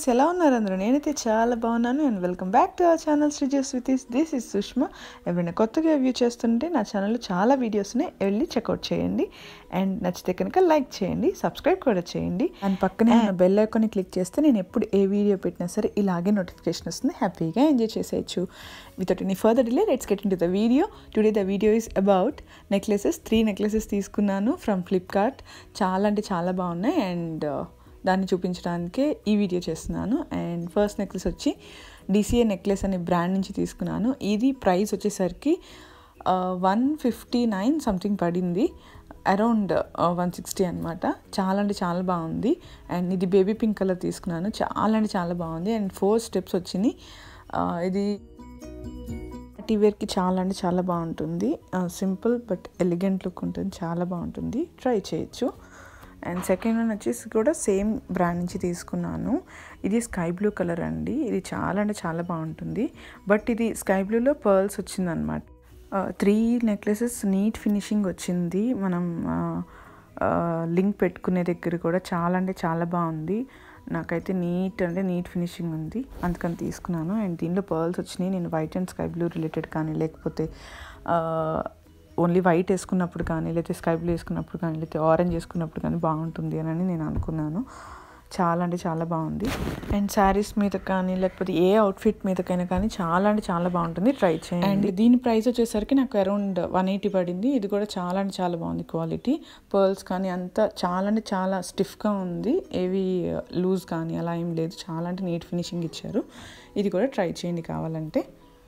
girls ఎలా ఉన్నారు అందరూ నేనైతే చాలా బాగున్నాను and welcome back to our channel Sreejas with us this is Sushma ఎవరైనా కొత్తగా వ్యూ చేస్తుంటే నా ఛానల్లో చాలా వీడియోస్ ఉన్నాయి వెళ్ళి చెక్అవుట్ చేయండి అండ్ నచ్చితే కనుక లైక్ చేయండి సబ్స్క్రైబ్ కూడా చేయండి అండ్ పక్కనే ఉన్న బెల్ ఐకాన్ని క్లిక్ చేస్తే నేను ఎప్పుడు ఏ వీడియో పెట్టినా సరే ఇలాగే నోటిఫికేషన్ వస్తుంది హ్యాపీగా ఎంజాయ్ చేసేయచ్చు without any further delay let's get into the video today the video is about necklaces three necklaces తీసుకున్నాను ఫ్రమ్ ఫ్లిప్కార్ట్ చాలా అంటే చాలా బాగున్నాయి అండ్ దాన్ని చూపించడానికే ఈ వీడియో చేస్తున్నాను అండ్ ఫస్ట్ నెక్లెస్ వచ్చి డిసిఏ నెక్లెస్ అనే బ్రాండ్ నుంచి తీసుకున్నాను ఇది ప్రైస్ వచ్చేసరికి వన్ ఫిఫ్టీ నైన్ సంథింగ్ పడింది అరౌండ్ వన్ సిక్స్టీ అనమాట చాలా అంటే చాలా బాగుంది అండ్ ఇది బేబీ పింక్ కలర్ తీసుకున్నాను చాలా అంటే చాలా బాగుంది అండ్ ఫోర్ స్టెప్స్ వచ్చినాయి ఇది పార్టీ వేర్కి చాలా అంటే చాలా బాగుంటుంది సింపుల్ బట్ ఎలిగెంట్ లుక్ ఉంటుంది చాలా బాగుంటుంది ట్రై చేయొచ్చు అండ్ సెకండ్ వన్ వచ్చేసి కూడా సేమ్ బ్రాండ్ నుంచి తీసుకున్నాను ఇది స్కై బ్లూ కలర్ అండి ఇది చాలా అంటే చాలా బాగుంటుంది బట్ ఇది స్కై బ్లూలో పర్ల్స్ వచ్చిందనమాట త్రీ నెక్లెసెస్ నీట్ ఫినిషింగ్ వచ్చింది మనం లింక్ పెట్టుకునే దగ్గర కూడా చాలా అంటే చాలా బాగుంది నాకైతే నీట్ అంటే నీట్ ఫినిషింగ్ ఉంది అందుకని తీసుకున్నాను అండ్ దీనిలో పర్ల్స్ వచ్చినాయి నేను white and sky blue related కానీ లేకపోతే ఓన్లీ వైట్ వేసుకున్నప్పుడు కానీ లేకపోతే స్కై బ్లూ వేసుకున్నప్పుడు కానీ లేకపోతే ఆరెంజ్ వేసుకున్నప్పుడు కానీ బాగుంటుంది అని నేను అనుకున్నాను చాలా అంటే చాలా బాగుంది అండ్ శారీస్ మీద కానీ లేకపోతే ఏ అవుట్ఫిట్ మీదకైనా కానీ చాలా అంటే చాలా బాగుంటుంది ట్రై చేయండి అండ్ దీని ప్రైస్ వచ్చేసరికి నాకు అరౌండ్ వన్ ఎయిటీ పడింది ఇది కూడా చాలా అంటే చాలా బాగుంది క్వాలిటీ పర్ల్స్ కానీ అంతా చాలా అంటే చాలా స్టిఫ్గా ఉంది ఏవి లూజ్ కానీ అలా ఏం లేదు చాలా అంటే నీట్ ఫినిషింగ్ ఇచ్చారు ఇది కూడా ట్రై చేయండి కావాలంటే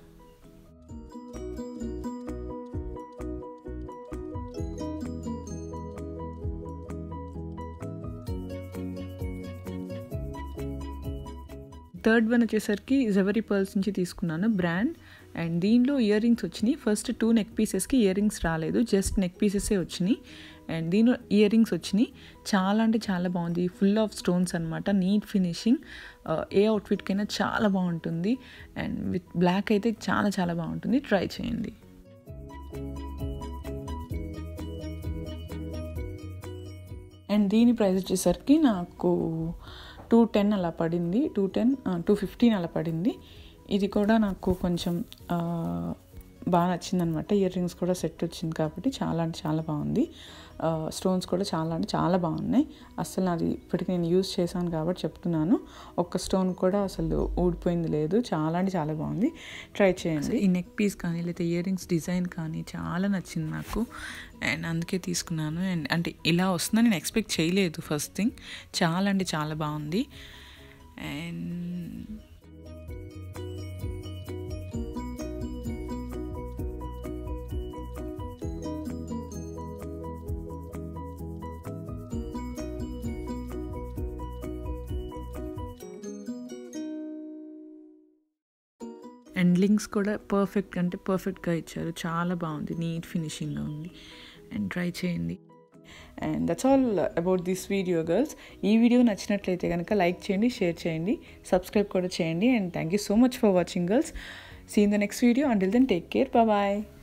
థర్డ్ వన్ వచ్చేసరికి జవరీ పర్ల్స్ నుంచి తీసుకున్నాను బ్రాండ్ అండ్ దీనిలో ఇయర్ రింగ్స్ వచ్చినాయి ఫస్ట్ టూ నెక్ పీసెస్కి ఇయర్ రింగ్స్ రాలేదు జస్ట్ నెక్ పీసెసే వచ్చినాయి అండ్ దీనిలో ఇయర్ రింగ్స్ వచ్చినాయి చాలా అంటే చాలా బాగుంది ఫుల్ ఆఫ్ స్టోన్స్ అనమాట నీట్ ఫినిషింగ్ ఏ అవుట్ఫిట్కైనా చాలా బాగుంటుంది అండ్ విత్ బ్లాక్ అయితే చాలా చాలా బాగుంటుంది ట్రై చేయండి అండ్ దీని ప్రైస్ వచ్చేసరికి నాకు టూ టెన్ అలా పడింది టూ టెన్ టూ ఫిఫ్టీన్ అలా పడింది ఇది కూడా నాకు కొంచెం బాగా నచ్చిందనమాట ఇయర్ రింగ్స్ కూడా సెట్ వచ్చింది కాబట్టి చాలా అంటే చాలా బాగుంది స్టోన్స్ కూడా చాలా అంటే చాలా బాగున్నాయి అసలు నాది ఇప్పటికి నేను యూజ్ చేశాను కాబట్టి చెప్తున్నాను ఒక్క స్టోన్ కూడా అసలు ఊడిపోయింది లేదు చాలా అంటే చాలా బాగుంది ట్రై చేయండి ఈ నెక్ పీస్ కానీ లేకపోతే ఇయర్ రింగ్స్ డిజైన్ కానీ చాలా నచ్చింది నాకు అండ్ అందుకే తీసుకున్నాను అండ్ అంటే ఇలా వస్తుందని నేను ఎక్స్పెక్ట్ చేయలేదు ఫస్ట్ థింగ్ చాలా అంటే చాలా బాగుంది అండ్ అండ్ లింక్స్ కూడా పర్ఫెక్ట్ అంటే పర్ఫెక్ట్గా ఇచ్చారు చాలా బాగుంది నీట్ ఫినిషింగ్గా ఉంది అండ్ ట్రై చేయండి and that's all about this video girls ఈ వీడియో నచ్చినట్లయితే కనుక లైక్ చేయండి షేర్ చేయండి సబ్స్క్రైబ్ కూడా చేయండి and thank you so much for watching girls see in the next video until then take care bye